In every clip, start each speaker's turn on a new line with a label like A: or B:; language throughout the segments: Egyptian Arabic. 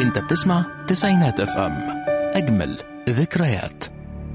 A: انت بتسمع تسعينات اف ام اجمل ذكريات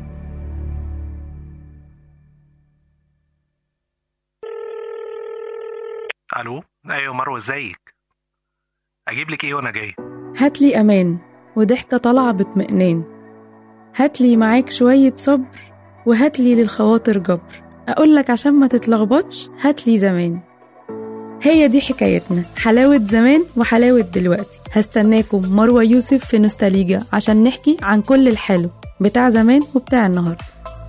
B: الو ايوه مروه ازيك اجيب لك ايه وانا جاي
C: هاتلي أمان وضحكة طالعة باطمئنان هاتلي معاك شوية صبر وهاتلي للخواطر جبر أقولك عشان ما تتلخبطش هاتلي زمان هي دي حكايتنا حلاوة زمان وحلاوة دلوقتي هستناكم مروة يوسف في نوستاليجا عشان نحكي عن كل الحلو بتاع زمان وبتاع النهاردة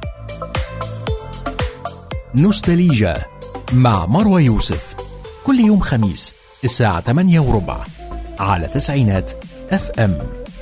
A: نوستاليجا مع مروى يوسف كل يوم خميس الساعة 8 وربع على تسعينات اف ام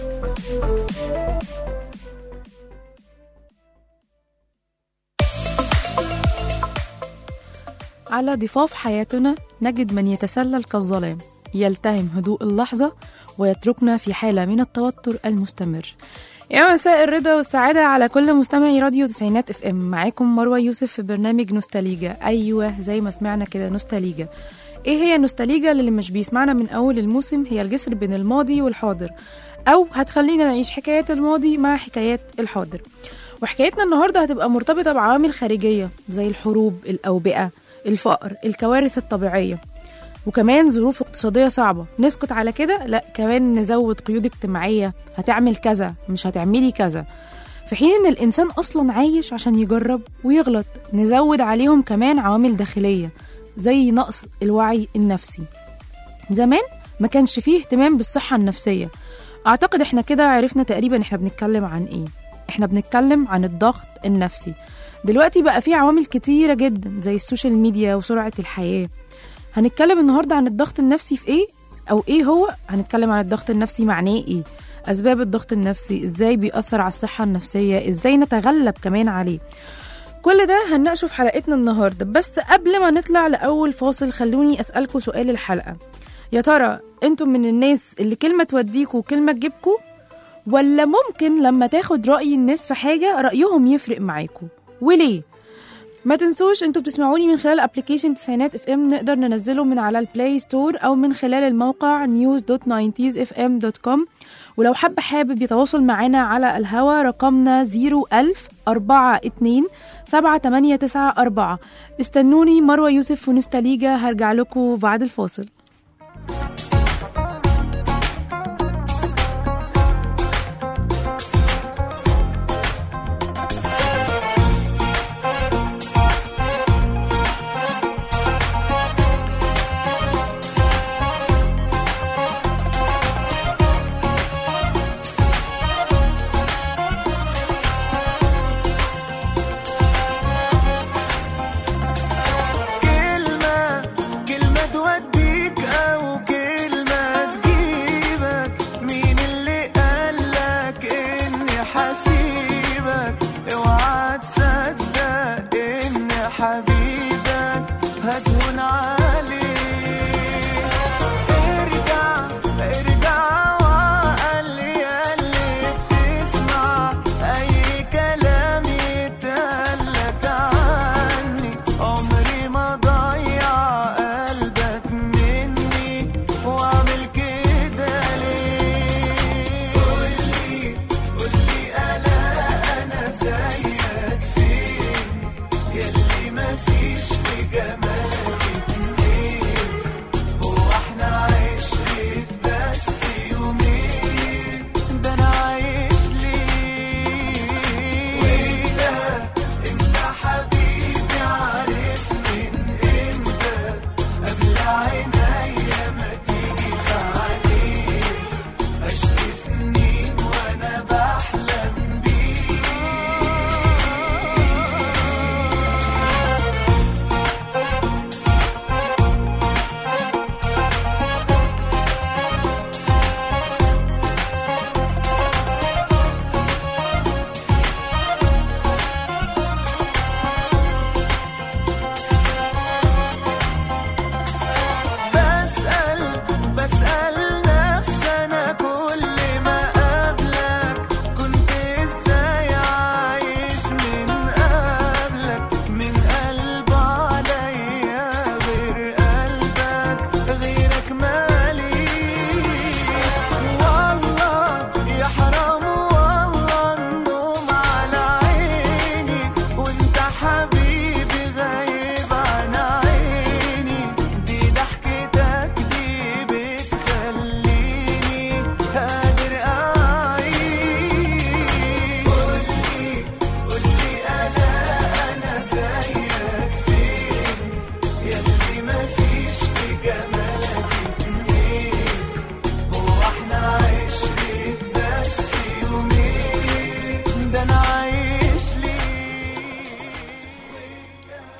C: على ضفاف حياتنا نجد من يتسلل كالظلام يلتهم هدوء اللحظة ويتركنا في حالة من التوتر المستمر يا مساء الرضا والسعادة على كل مستمعي راديو تسعينات اف ام معاكم مروة يوسف في برنامج نوستاليجا أيوة زي ما سمعنا كده نوستاليجا ايه هي نوستاليجا اللي مش بيسمعنا من أول الموسم هي الجسر بين الماضي والحاضر أو هتخلينا نعيش حكايات الماضي مع حكايات الحاضر وحكايتنا النهاردة هتبقى مرتبطة بعوامل خارجية زي الحروب الأوبئة الفقر الكوارث الطبيعية وكمان ظروف اقتصادية صعبة نسكت على كده لا كمان نزود قيود اجتماعية هتعمل كذا مش هتعملي كذا في حين ان الانسان اصلا عايش عشان يجرب ويغلط نزود عليهم كمان عوامل داخلية زي نقص الوعي النفسي زمان ما كانش فيه اهتمام بالصحة النفسية اعتقد احنا كده عرفنا تقريبا احنا بنتكلم عن ايه احنا بنتكلم عن الضغط النفسي دلوقتي بقى في عوامل كتيرة جدا زي السوشيال ميديا وسرعة الحياة هنتكلم النهاردة عن الضغط النفسي في ايه او ايه هو هنتكلم عن الضغط النفسي معناه ايه اسباب الضغط النفسي ازاي بيأثر على الصحة النفسية ازاي نتغلب كمان عليه كل ده هنناقشه في حلقتنا النهاردة بس قبل ما نطلع لأول فاصل خلوني أسألكوا سؤال الحلقة يا ترى انتم من الناس اللي كلمة توديكوا وكلمة تجيبكوا ولا ممكن لما تاخد رأي الناس في حاجة رأيهم يفرق معاكوا وليه ما تنسوش انتوا بتسمعوني من خلال ابلكيشن تسعينات اف ام نقدر ننزله من على البلاي ستور او من خلال الموقع news.90sfm.com ولو حب حابب يتواصل معانا على الهوا رقمنا 01000 42 7894 استنوني مروة يوسف ونستاليجا هرجع لكم بعد الفاصل
D: كلمة كلمة توديك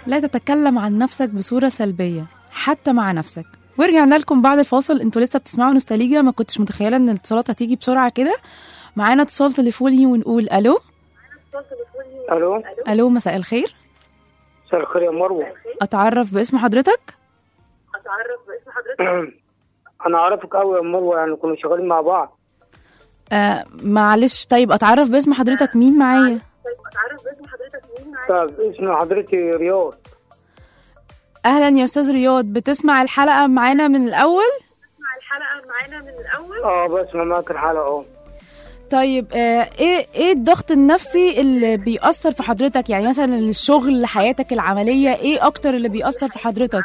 C: لا تتكلم عن نفسك بصورة سلبية حتى مع نفسك ورجعنا لكم بعد الفاصل انتوا لسه بتسمعوا نوستاليجيا ما كنتش متخيلة ان الاتصالات هتيجي بسرعة كده معانا اتصال تليفوني ونقول الو
D: الو
C: الو مساء الخير
D: مساء الخير يا مروه
C: اتعرف باسم حضرتك
D: انا اعرفك قوي يا مروه يعني كنا شغالين مع بعض
C: آه معلش طيب اتعرف باسم حضرتك مين معايا
D: طب اسم حضرتي رياض
C: اهلا يا استاذ رياض بتسمع الحلقة معانا من الاول
D: اه بسمع معاك الحلقه اه
C: طيب آه ايه ايه الضغط النفسي اللي بيأثر في حضرتك يعني مثلا الشغل حياتك العملية ايه اكتر اللي بيأثر في حضرتك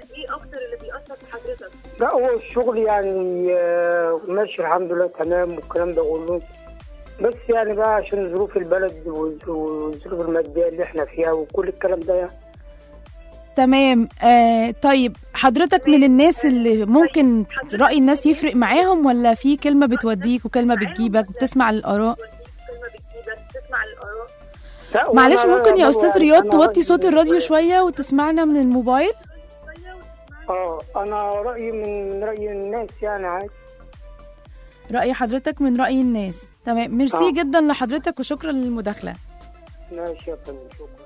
D: لا هو الشغل يعني آه، ماشي الحمد لله تمام والكلام ده كله بس يعني بقى عشان ظروف البلد والظ- والظروف الماديه اللي احنا فيها وكل الكلام ده يعني.
C: تمام آه طيب حضرتك من الناس اللي ممكن رأي الناس يفرق معاهم ولا في كلمة بتوديك وكلمة بتجيبك بتسمع الآراء
D: لا، هو
C: معلش
D: أنا-
C: ممكن يا
D: أنا
C: أستاذ
D: يعني
C: رياض
D: أنا
C: توطي
D: رأيي-
C: صوت الراديو شوية وتسمعنا من الموبايل
D: اه انا رايي من راي الناس يعني عادي
C: رأي حضرتك من رأي الناس تمام ميرسي
D: آه.
C: جدا لحضرتك وشكرا للمداخلة
D: ماشي يا فندم شكرا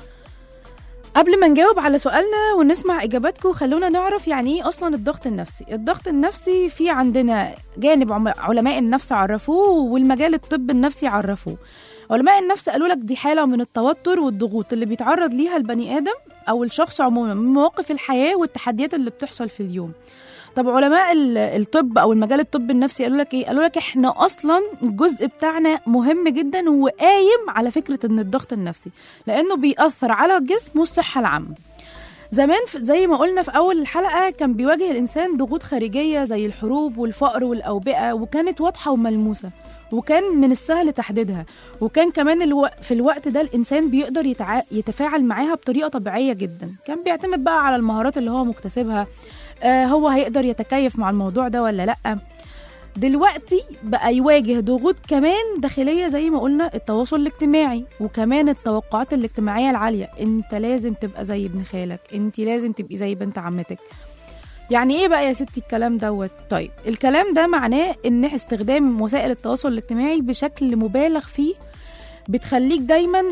C: قبل ما نجاوب على سؤالنا ونسمع اجاباتكم خلونا نعرف يعني ايه اصلا الضغط النفسي الضغط النفسي في عندنا جانب عم- علماء النفس عرفوه والمجال الطب النفسي عرفوه علماء النفس قالوا لك دي حاله من التوتر والضغوط اللي بيتعرض ليها البني ادم او الشخص عموما من مواقف الحياه والتحديات اللي بتحصل في اليوم طب علماء ال- الطب او المجال الطب النفسي قالوا لك ايه قالوا لك احنا اصلا الجزء بتاعنا مهم جدا وقايم على فكره ان الضغط النفسي لانه بيأثر على الجسم والصحه العامه زمان ف- زي ما قلنا في اول الحلقه كان بيواجه الانسان ضغوط خارجيه زي الحروب والفقر والاوبئه وكانت واضحه وملموسه وكان من السهل تحديدها وكان كمان الو... في الوقت ده الانسان بيقدر يتع... يتفاعل معاها بطريقه طبيعيه جدا كان بيعتمد بقى على المهارات اللي هو مكتسبها آه هو هيقدر يتكيف مع الموضوع ده ولا لا دلوقتي بقى يواجه ضغوط كمان داخلية زي ما قلنا التواصل الاجتماعي وكمان التوقعات الاجتماعية العالية انت لازم تبقى زي ابن خالك انت لازم تبقي زي بنت عمتك يعني ايه بقى يا ستي الكلام دوت طيب الكلام ده معناه ان استخدام وسائل التواصل الاجتماعي بشكل مبالغ فيه بتخليك دايما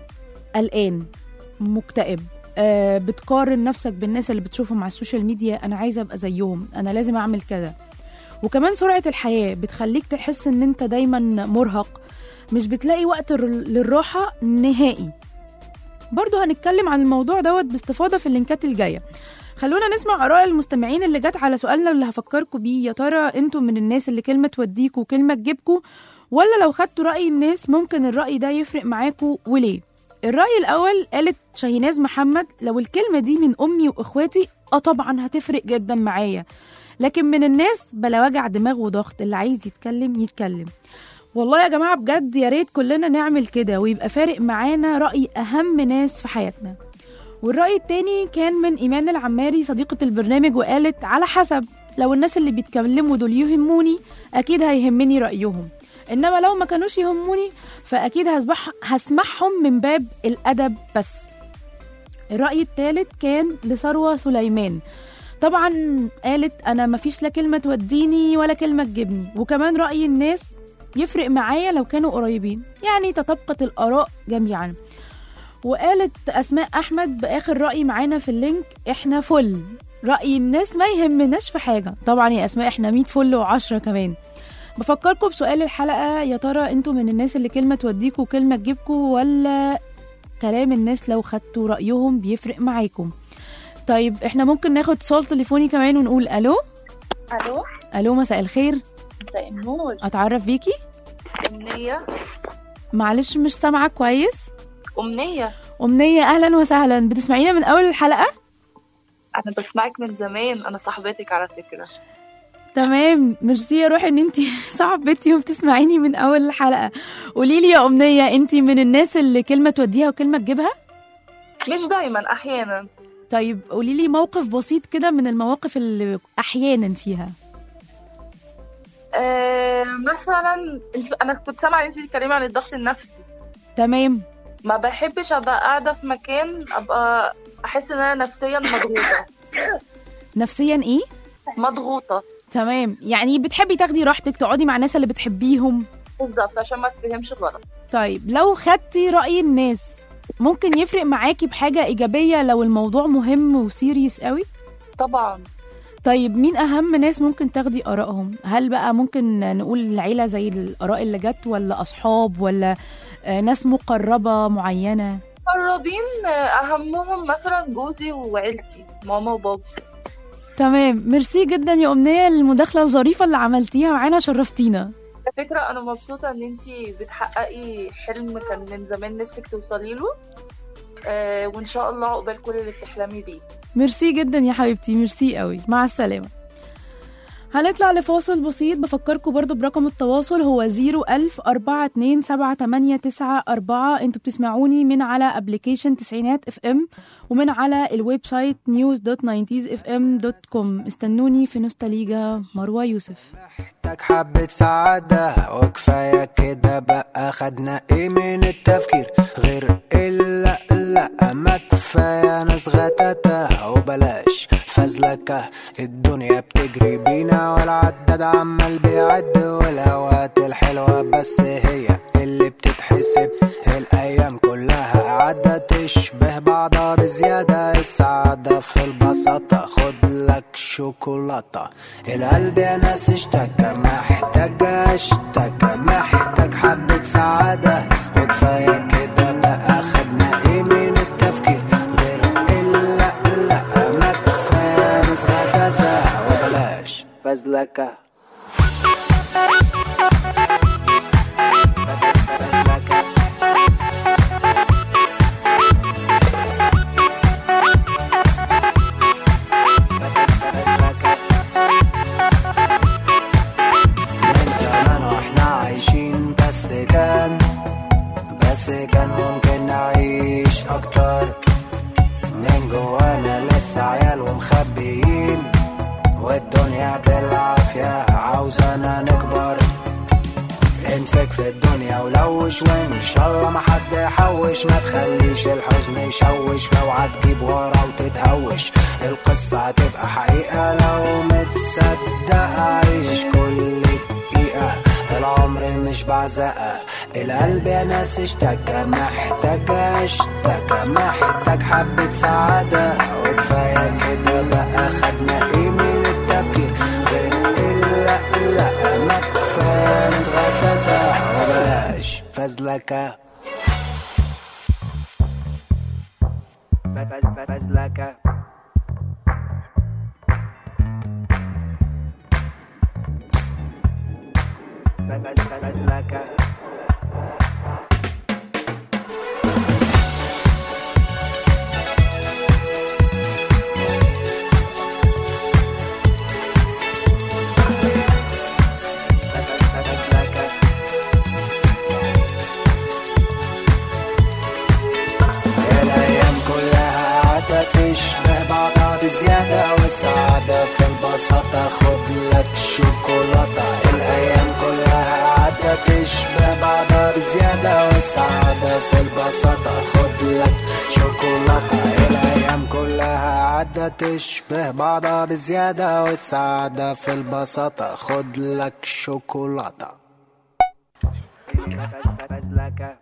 C: قلقان مكتئب آه بتقارن نفسك بالناس اللي بتشوفهم على السوشيال ميديا انا عايزه ابقى زيهم انا لازم اعمل كذا وكمان سرعه الحياه بتخليك تحس ان انت دايما مرهق مش بتلاقي وقت الر- للراحه نهائي برضو هنتكلم عن الموضوع دوت باستفاضه في اللينكات الجايه خلونا نسمع اراء المستمعين اللي جت على سؤالنا اللي هفكركم بيه يا ترى انتم من الناس اللي كلمه توديكوا وكلمه تجيبكوا ولا لو خدتوا راي الناس ممكن الراي ده يفرق معاكوا وليه الراي الاول قالت شاهيناز محمد لو الكلمه دي من امي واخواتي اه طبعا هتفرق جدا معايا لكن من الناس بلا وجع دماغ وضغط اللي عايز يتكلم يتكلم والله يا جماعه بجد يا ريت كلنا نعمل كده ويبقى فارق معانا راي اهم ناس في حياتنا والرأي التاني كان من إيمان العماري صديقة البرنامج وقالت على حسب لو الناس اللي بيتكلموا دول يهموني أكيد هيهمني رأيهم إنما لو ما كانوش يهموني فأكيد هسبح هسمعهم من باب الأدب بس الرأي التالت كان لثروة سليمان طبعا قالت أنا مفيش لا كلمة توديني ولا كلمة تجيبني وكمان رأي الناس يفرق معايا لو كانوا قريبين يعني تطابقت الآراء جميعا وقالت أسماء أحمد بآخر رأي معانا في اللينك إحنا فل رأي الناس ما يهمناش في حاجة طبعا يا أسماء إحنا 100 فل وعشرة كمان بفكركم بسؤال الحلقة يا ترى انتوا من الناس اللي كلمة توديكوا وكلمة تجيبكوا ولا كلام الناس لو خدتوا رأيهم بيفرق معاكم طيب احنا ممكن ناخد اتصال تليفوني كمان ونقول الو
E: الو
C: الو مساء الخير
E: مساء النور
C: اتعرف بيكي
E: امنيه
C: معلش مش سامعة كويس
E: امنيه
C: أمنية أهلا وسهلا بتسمعينا من أول الحلقة
E: انا بسمعك من زمان انا صاحبتك على فكره
C: تمام ميرسي يا روحي ان انتي صاحبتي وبتسمعيني من اول الحلقه قولي لي يا امنيه انتي من الناس اللي كلمه توديها وكلمه تجيبها
E: مش دايما احيانا
C: طيب قولي لي موقف بسيط كده من المواقف اللي احيانا فيها
E: آه مثلا انت انا كنت سامعه ان انت بتتكلمي عن الضغط النفسي
C: تمام
E: ما بحبش ابقى قاعده في مكان ابقى احس ان انا نفسيا مضغوطه
C: نفسيا ايه
E: مضغوطه
C: تمام يعني بتحبي تاخدي راحتك تقعدي مع الناس اللي بتحبيهم
E: بالظبط عشان ما تفهمش غلط
C: طيب لو خدتي رأي الناس ممكن يفرق معاكي بحاجة إيجابية لو الموضوع مهم وسيريس قوي
E: طبعا
C: طيب مين أهم ناس ممكن تاخدي آرائهم هل بقى ممكن نقول العيلة زي الآراء اللي جت ولا أصحاب ولا آه، ناس مقربة معينة
E: قربين اهمهم مثلا جوزي وعيلتي ماما وبابا
C: تمام ميرسي جدا يا أمنية المداخلة الظريفة اللي عملتيها معانا شرفتينا
E: على فكره انا مبسوطه ان انتي بتحققي حلم كان من زمان نفسك توصلي له آه وان شاء الله عقبال كل اللي بتحلمي بيه
C: ميرسي جدا يا حبيبتي ميرسي قوي مع السلامة هنطلع لفاصل بسيط بفكركم برضو برقم التواصل هو 01000 427 انتوا بتسمعوني من على ابلكيشن تسعينات اف ام ومن على الويب سايت news.90sfm.com استنوني في نوستاليجا مروة يوسف
F: محتاج حبة سعادة وكفاية كده بقى خدنا ايه من التفكير غير الا لا ما كفاية ناس غتاتة وبلاش فزلكة الدنيا بتجري بينا والعداد عمال بيعد والاوقات الحلوة بس هي اللي بتتحسب الايام كلها قاعدة تشبه بعضها بزيادة السعادة في البساطة خد لك شوكولاتة القلب يا ناس اشتكى محتاج اشتكى محتاج حبة سعادة وكفاية كده بقى خدنا ايه من التفكير غير الا لا ما كفاية ناس غدادة وبلاش فزلكة فزلكة فزلكة من زمان واحنا عايشين بس كان بس كان ممكن نعيش اكتر من جوانا لسه عيال ومخبيين والدنيا بالعافية عاوزانا نكبر امسك في الدنيا ولوش وان شاء الله ما حد يحوش ما تخليش الحزن يشوش واوعى تجيب ورا وتتهوش القصة هتبقى حقيقة لو متصدق عيش كل دقيقة العمر مش بعزقة القلب يا ناس اشتكى محتاج اشتكى محتاج حبة سعادة وكفاية كده بقى خدنا ايه من التفكير غير الا لا ما كفاية ناس غدادة وبلاش فزلكة فزلكة فزلكة فزلكة الأيام كلها قاعدة تشبه بعضها بزيادة والسعادة في البساطة خد لك شوكولاتة الأيام كلها قاعدة تشبه بعضها بزيادة والسعادة في البساطة خد لك شوكولاتة الأيام كلها قاعدة تشبه بعضها بزيادة والسعادة في البساطة خد لك شوكولاتة فزلكة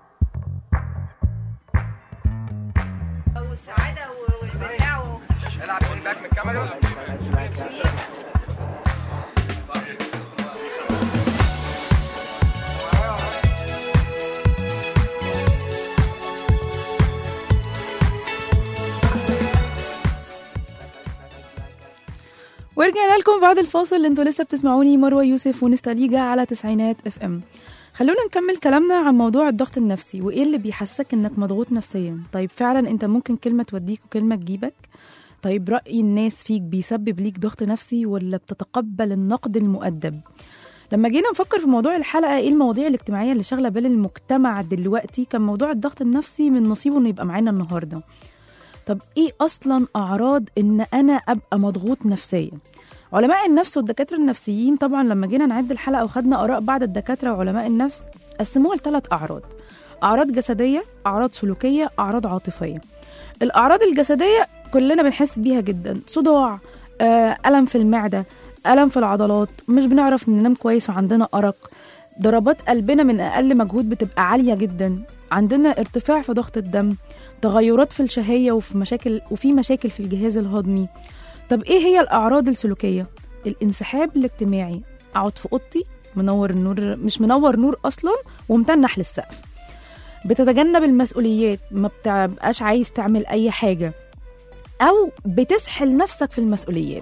C: ورجعنا لكم بعد الفاصل اللي انتوا لسه بتسمعوني مروه يوسف ونستاليجا على تسعينات اف ام خلونا نكمل كلامنا عن موضوع الضغط النفسي وايه اللي بيحسسك انك مضغوط نفسيا طيب فعلا انت ممكن كلمه توديك وكلمه تجيبك طيب راي الناس فيك بيسبب ليك ضغط نفسي ولا بتتقبل النقد المؤدب لما جينا نفكر في موضوع الحلقه ايه المواضيع الاجتماعيه اللي شاغله بال المجتمع دلوقتي كان موضوع الضغط النفسي من نصيبه انه يبقى معانا النهارده طب ايه اصلا اعراض ان انا ابقى مضغوط نفسيا علماء النفس والدكاتره النفسيين طبعا لما جينا نعد الحلقه وخدنا اراء بعض الدكاتره وعلماء النفس قسموها لثلاث اعراض اعراض جسديه اعراض سلوكيه اعراض عاطفيه الأعراض الجسدية كلنا بنحس بيها جدا صداع آه، ألم في المعدة ألم في العضلات مش بنعرف ننام كويس وعندنا أرق ضربات قلبنا من أقل مجهود بتبقى عالية جدا عندنا ارتفاع في ضغط الدم تغيرات في الشهية وفي مشاكل وفي مشاكل في الجهاز الهضمي طب ايه هي الأعراض السلوكية؟ الانسحاب الاجتماعي أقعد في أوضتي منور النور مش منور نور أصلا ومتنح للسقف بتتجنب المسؤوليات ما بتبقاش عايز تعمل أي حاجة أو بتسحل نفسك في المسؤوليات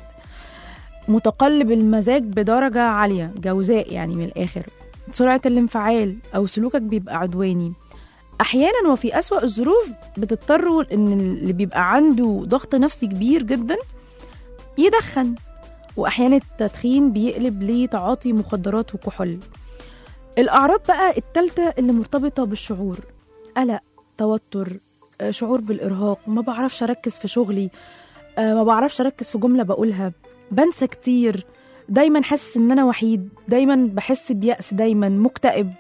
C: متقلب المزاج بدرجة عالية جوزاء يعني من الآخر سرعة الانفعال أو سلوكك بيبقى عدواني أحيانا وفي أسوأ الظروف بتضطروا إن اللي بيبقى عنده ضغط نفسي كبير جدا يدخن وأحيانا التدخين بيقلب لتعاطي مخدرات وكحول الأعراض بقى التالتة اللي مرتبطة بالشعور قلق توتر آه، شعور بالإرهاق ما بعرفش أركز في شغلي آه، ما بعرفش أركز في جملة بقولها بنسى كتير دايما حاسس ان انا وحيد دايما بحس بيأس دايما مكتئب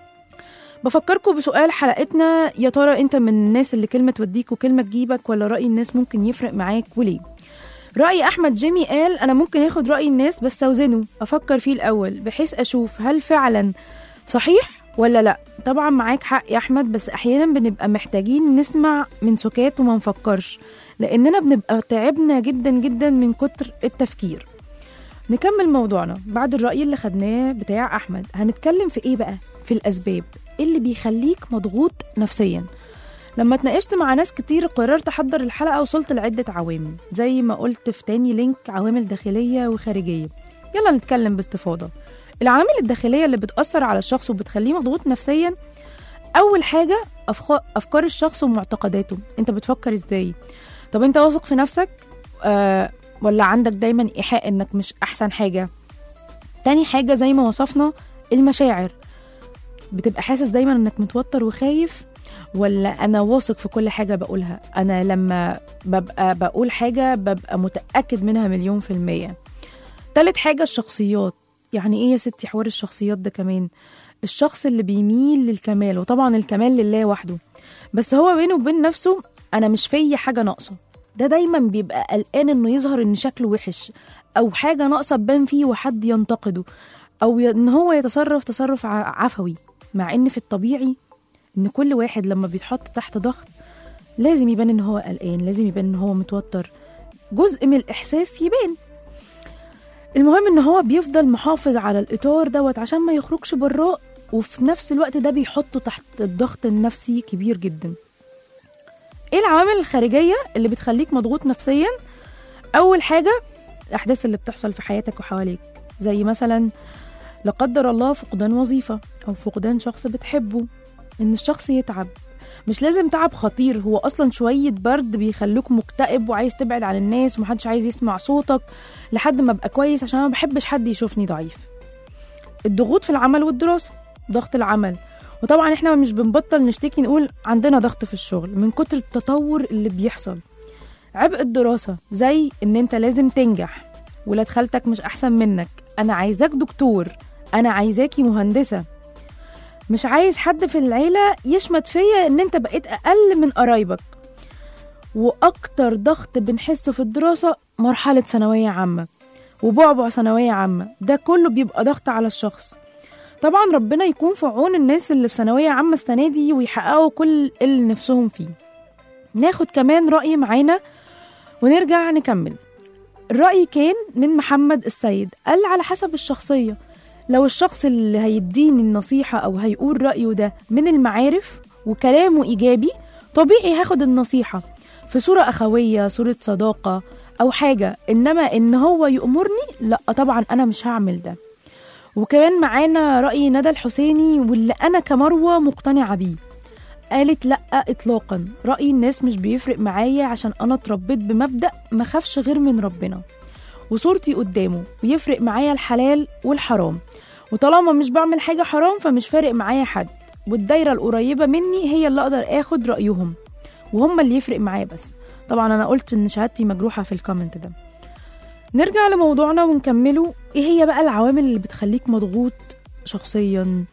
C: بفكركم بسؤال حلقتنا يا ترى انت من الناس اللي كلمة توديك وكلمة تجيبك ولا رأي الناس ممكن يفرق معاك وليه رأي أحمد جيمي قال أنا ممكن آخد رأي الناس بس أوزنه أفكر فيه الأول بحيث أشوف هل فعلا صحيح ولا لا طبعا معاك حق يا أحمد بس أحيانا بنبقى محتاجين نسمع من سكات وما نفكرش لأننا بنبقى تعبنا جدا جدا من كتر التفكير نكمل موضوعنا بعد الرأي اللي خدناه بتاع أحمد هنتكلم في إيه بقى؟ في الأسباب إيه اللي بيخليك مضغوط نفسيا لما اتناقشت مع ناس كتير قررت أحضر الحلقة وصلت لعدة عوامل زي ما قلت في تاني لينك عوامل داخلية وخارجية يلا نتكلم باستفاضة العوامل الداخلية اللي بتأثر على الشخص وبتخليه مضغوط نفسيا أول حاجة أفخ- أفكار الشخص ومعتقداته أنت بتفكر إزاي طب أنت واثق في نفسك آه ولا عندك دايما إيحاء إنك مش أحسن حاجة تاني حاجة زي ما وصفنا المشاعر بتبقى حاسس دايما إنك متوتر وخايف ولا أنا واثق في كل حاجة بقولها أنا لما ببقى بقول حاجة ببقى متأكد منها مليون في المية تالت حاجة الشخصيات يعني إيه يا ستي حوار الشخصيات ده كمان الشخص اللي بيميل للكمال وطبعا الكمال لله وحده بس هو بينه وبين نفسه أنا مش فيا حاجة ناقصة ده دايما بيبقى قلقان انه يظهر ان شكله وحش او حاجه ناقصه تبان فيه وحد ينتقده او ي- ان هو يتصرف تصرف ع- عفوي مع ان في الطبيعي ان كل واحد لما بيتحط تحت ضغط لازم يبان ان هو قلقان لازم يبان ان هو متوتر جزء من الاحساس يبان المهم ان هو بيفضل محافظ على الاطار دوت عشان ما يخرجش براه وفي نفس الوقت ده بيحطه تحت الضغط النفسي كبير جدا ايه العوامل الخارجيه اللي بتخليك مضغوط نفسيا اول حاجه الاحداث اللي بتحصل في حياتك وحواليك زي مثلا لا قدر الله فقدان وظيفه او فقدان شخص بتحبه ان الشخص يتعب مش لازم تعب خطير هو اصلا شويه برد بيخلوك مكتئب وعايز تبعد عن الناس ومحدش عايز يسمع صوتك لحد ما ابقى كويس عشان ما بحبش حد يشوفني ضعيف الضغوط في العمل والدراسه ضغط العمل وطبعا احنا مش بنبطل نشتكي نقول عندنا ضغط في الشغل من كتر التطور اللي بيحصل عبء الدراسة زي ان انت لازم تنجح ولاد خالتك مش احسن منك انا عايزاك دكتور انا عايزاكي مهندسة مش عايز حد في العيلة يشمت فيا ان انت بقيت اقل من قرايبك واكتر ضغط بنحسه في الدراسة مرحلة ثانوية عامة وبعبع ثانوية عامة ده كله بيبقى ضغط على الشخص طبعا ربنا يكون في عون الناس اللي في ثانوية عامة السنة دي ويحققوا كل اللي نفسهم فيه ناخد كمان رأي معانا ونرجع نكمل الرأي كان من محمد السيد قال على حسب الشخصية لو الشخص اللي هيديني النصيحة أو هيقول رأيه ده من المعارف وكلامه إيجابي طبيعي هاخد النصيحة في صورة أخوية صورة صداقة أو حاجة إنما إن هو يأمرني لا طبعا أنا مش هعمل ده وكمان معانا رأي ندى الحسيني واللي أنا كمروة مقتنعة بيه قالت لأ إطلاقا رأي الناس مش بيفرق معايا عشان أنا اتربيت بمبدأ ما خافش غير من ربنا وصورتي قدامه ويفرق معايا الحلال والحرام وطالما مش بعمل حاجة حرام فمش فارق معايا حد والدايرة القريبة مني هي اللي أقدر آخد رأيهم وهم اللي يفرق معايا بس طبعا أنا قلت إن شهادتي مجروحة في الكومنت ده نرجع لموضوعنا ونكمله ايه هي بقى العوامل اللي بتخليك مضغوط شخصيا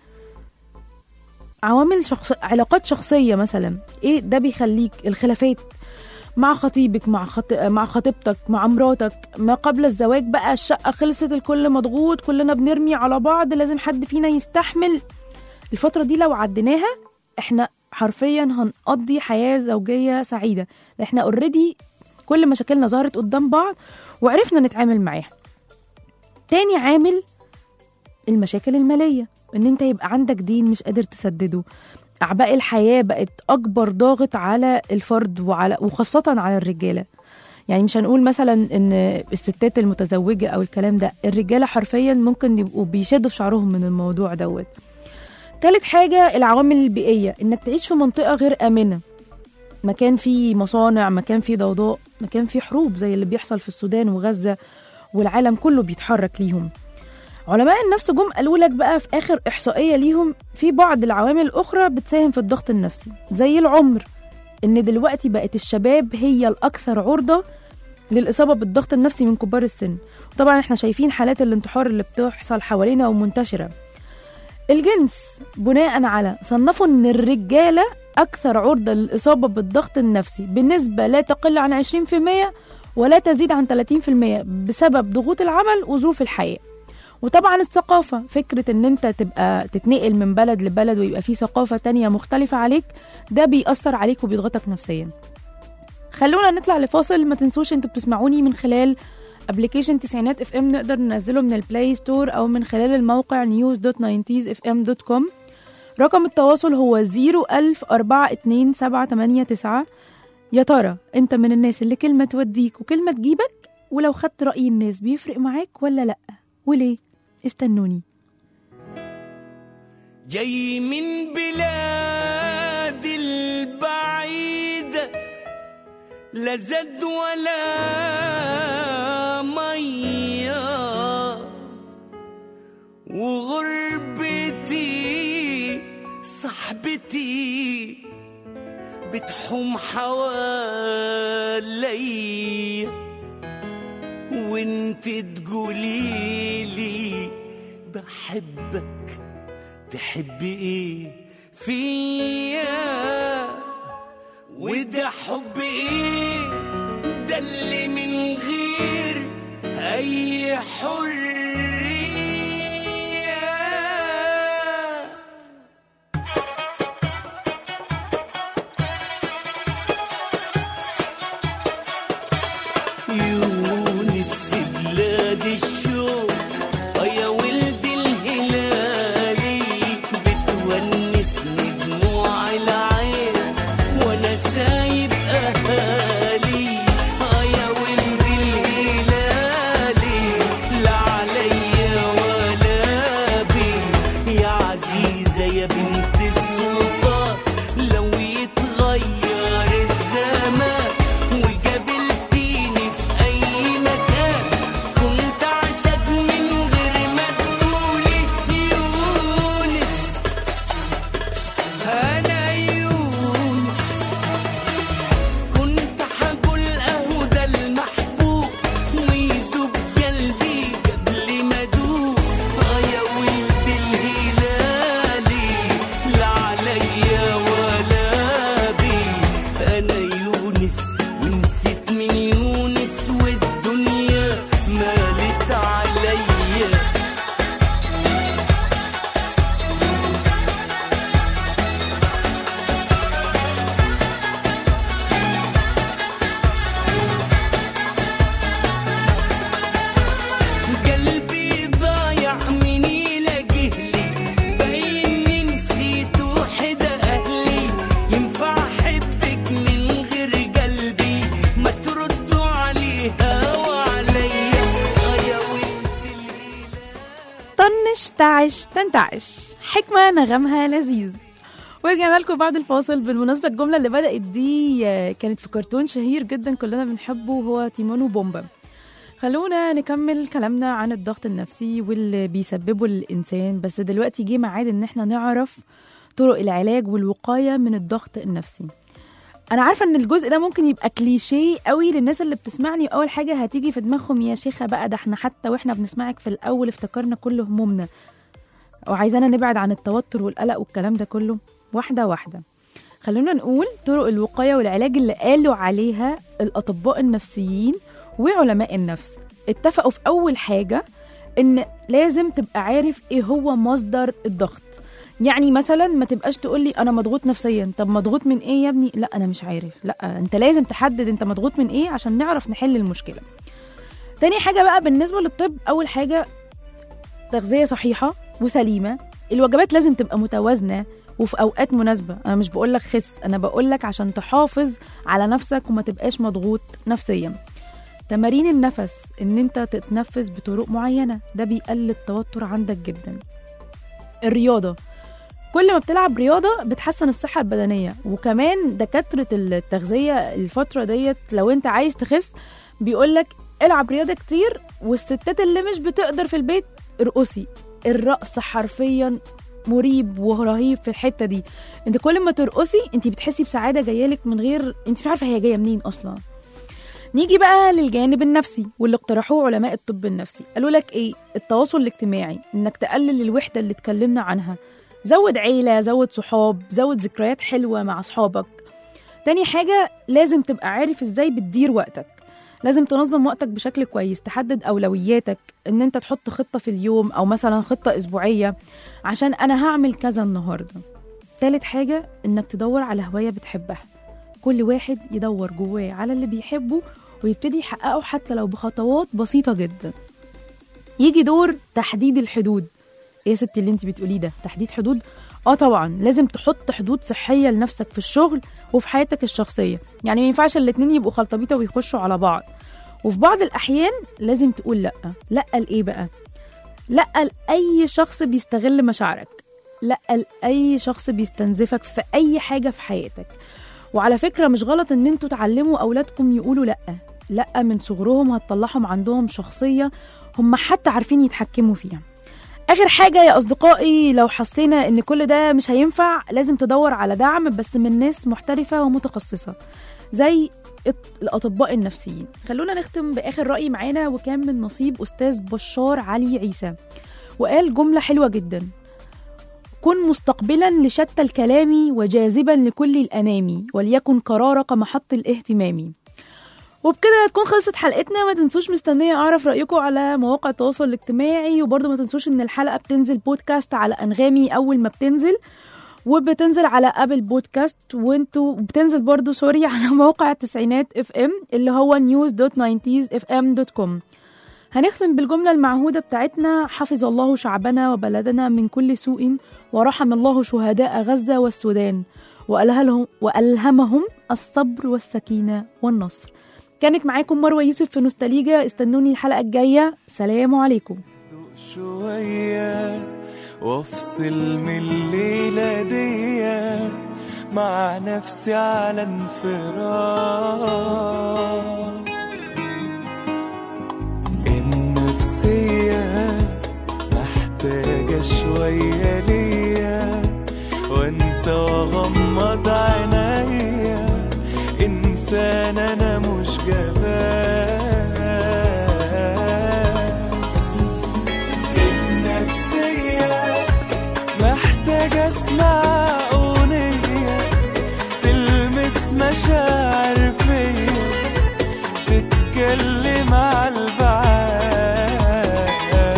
C: عوامل شخص... علاقات شخصية مثلا ايه ده بيخليك الخلافات مع خطيبك مع خط... مع خطيبتك مع مراتك ما قبل الزواج بقى الشقه خلصت الكل مضغوط كلنا بنرمي على بعض لازم حد فينا يستحمل الفتره دي لو عديناها احنا حرفيا هنقضي حياه زوجيه سعيده احنا اوريدي كل مشاكلنا ظهرت قدام بعض وعرفنا نتعامل معاها تاني عامل المشاكل الماليه ان انت يبقى عندك دين مش قادر تسدده اعباء الحياه بقت اكبر ضاغط على الفرد وعلى وخاصه على الرجاله يعني مش هنقول مثلا ان الستات المتزوجه او الكلام ده الرجاله حرفيا ممكن يبقوا بيشدوا في شعرهم من الموضوع دوت تالت حاجه العوامل البيئيه انك تعيش في منطقه غير امنه مكان فيه مصانع مكان فيه ضوضاء مكان فيه حروب زي اللي بيحصل في السودان وغزه والعالم كله بيتحرك ليهم علماء النفس جم قالوا لك بقى في اخر احصائيه ليهم في بعض العوامل الاخرى بتساهم في الضغط النفسي زي العمر ان دلوقتي بقت الشباب هي الاكثر عرضه للاصابه بالضغط النفسي من كبار السن طبعا احنا شايفين حالات الانتحار اللي بتحصل حوالينا ومنتشره الجنس بناء على صنفوا ان الرجاله اكثر عرضه للاصابه بالضغط النفسي بنسبه لا تقل عن 20% ولا تزيد عن 30% بسبب ضغوط العمل وظروف الحياه وطبعا الثقافة فكرة ان انت تبقى تتنقل من بلد لبلد ويبقى في ثقافة تانية مختلفة عليك ده بيأثر عليك وبيضغطك نفسيا خلونا نطلع لفاصل ما تنسوش انتوا بتسمعوني من خلال ابلكيشن تسعينات اف ام نقدر ننزله من البلاي ستور او من خلال الموقع news.90sfm.com رقم التواصل هو 010427889 يا ترى انت من الناس اللي كلمة توديك وكلمة تجيبك ولو خدت رأي الناس بيفرق معاك ولا لأ وليه استنوني
G: جاي من بلاد البعيدة لا زاد ولا مية وغربتي صاحبتي بتحوم حوالي وانت تقولي لي بحبك تحبي ايه فيا وده حب ايه ده اللي من غير اي حريه يونس في بلاد الشوق آه يا ولد الهلالي بتونسني دموع العين وانا سايب اهالي آه يا ولد الهلالي لا عليا ولا بي يا عزيزة يا بنت السلطان لو يتغير الزمان وقابلتيني في أي مكان كنت أعشق من غير ما تقولي يونس أنا يونس كنت حقول أهو ده المحبوب ويدوب قلبي قبل ما أدوب آه يا ولد الهلالي لا عليا ولا بي أنا يونس ونسيت من يونس والدنيا مالت عليا قلبي ضايع من يلاقيه لي باين نسيت وحدة أهلي ينفع أحبك من غير قلبي ما تردوا عليها وعليا آه يا ولد الهلال
C: طنش تعش تنتعش حكمة نغمها لذيذ ورجعنا لكم بعد الفاصل بالمناسبة الجملة اللي بدأت دي آه، كانت في كرتون شهير جدا كلنا بنحبه هو تيمون وبومبا خلونا نكمل كلامنا عن الضغط النفسي واللي بيسببه للإنسان بس دلوقتي جه ميعاد إن احنا نعرف طرق العلاج والوقاية من الضغط النفسي أنا عارفة إن الجزء ده ممكن يبقى كليشيه قوي للناس اللي بتسمعني أول حاجة هتيجي في دماغهم يا شيخة بقى ده احنا حتى واحنا بنسمعك في الأول افتكرنا كل همومنا وعايزانا نبعد عن التوتر والقلق والكلام ده كله واحدة واحدة خلونا نقول طرق الوقاية والعلاج اللي قالوا عليها الأطباء النفسيين وعلماء النفس اتفقوا في أول حاجة إن لازم تبقى عارف إيه هو مصدر الضغط يعني مثلا ما تبقاش تقول لي انا مضغوط نفسيا طب مضغوط من ايه يا ابني لا انا مش عارف لا انت لازم تحدد انت مضغوط من ايه عشان نعرف نحل المشكله تاني حاجه بقى بالنسبه للطب اول حاجه تغذيه صحيحه وسليمه الوجبات لازم تبقى متوازنه وفي اوقات مناسبه انا مش بقول لك خس انا بقول لك عشان تحافظ على نفسك وما تبقاش مضغوط نفسيا تمارين النفس ان انت تتنفس بطرق معينه ده بيقلل التوتر عندك جدا الرياضه كل ما بتلعب رياضه بتحسن الصحه البدنيه وكمان دكاتره التغذيه الفتره ديت لو انت عايز تخس بيقولك العب رياضه كتير والستات اللي مش بتقدر في البيت ارقصي الرقص حرفيا مريب ورهيب في الحته دي انت كل ما ترقصي انت بتحسي بسعاده جايالك من غير انت مش عارفه هي جايه منين اصلا نيجي بقى للجانب النفسي واللي اقترحوه علماء الطب النفسي قالوا لك ايه التواصل الاجتماعي انك تقلل الوحده اللي اتكلمنا عنها زود عيله زود صحاب زود ذكريات حلوه مع صحابك تاني حاجه لازم تبقى عارف ازاي بتدير وقتك لازم تنظم وقتك بشكل كويس تحدد اولوياتك ان انت تحط خطه في اليوم او مثلا خطه اسبوعيه عشان انا هعمل كذا النهارده تالت حاجه انك تدور على هوايه بتحبها كل واحد يدور جواه على اللي بيحبه ويبتدي يحققه حتى لو بخطوات بسيطه جدا يجي دور تحديد الحدود ايه يا ستي اللي انت بتقوليه ده تحديد حدود اه طبعا لازم تحط حدود صحيه لنفسك في الشغل وفي حياتك الشخصيه يعني ما ينفعش الاتنين يبقوا خلطبيطه ويخشوا على بعض وفي بعض الاحيان لازم تقول لا لا لايه بقى لا لاي شخص بيستغل مشاعرك لا لاي شخص بيستنزفك في اي حاجه في حياتك وعلى فكره مش غلط ان انتوا تعلموا اولادكم يقولوا لا لا من صغرهم هتطلعهم عندهم شخصيه هم حتى عارفين يتحكموا فيها اخر حاجه يا اصدقائي لو حسينا ان كل ده مش هينفع لازم تدور على دعم بس من ناس محترفه ومتخصصه زي الط- الاطباء النفسيين خلونا نختم باخر راي معانا وكان من نصيب استاذ بشار علي عيسى وقال جمله حلوه جدا كن مستقبلا لشتى الكلام وجاذبا لكل الانام وليكن قرارك محط الاهتمام وبكده تكون خلصت حلقتنا ما تنسوش مستنية أعرف رأيكم على مواقع التواصل الاجتماعي وبرضه ما تنسوش إن الحلقة بتنزل بودكاست على أنغامي أول ما بتنزل وبتنزل على ابل بودكاست وانتوا بتنزل برضو سوري على موقع التسعينات اف ام اللي هو news.90s fm.com هنختم بالجملة المعهودة بتاعتنا حفظ الله شعبنا وبلدنا من كل سوء ورحم الله شهداء غزة والسودان وألهمهم, وألهمهم الصبر والسكينة والنصر كانت معاكم مروة يوسف في نوستاليجا استنوني الحلقة الجاية سلام عليكم
H: شوية وافصل من الليلة دي مع نفسي على انفراد النفسية محتاجة شوية ليا وانسى واغمض عينيا انسان انا مش جبان النفسية محتاجة اسمع أغنية تلمس مشاعر فيا تتكلم على البعاد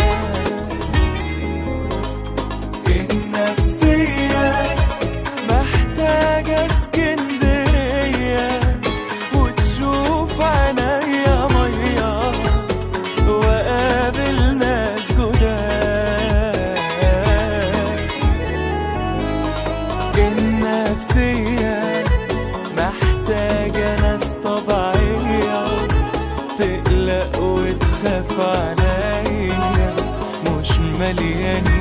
H: النفسية محتاجة اسكندرية وتشوف عينيا مية وقابل ناس جداد النفسية محتاجة ناس طبيعية تقلق وتخاف عليا مش مليانين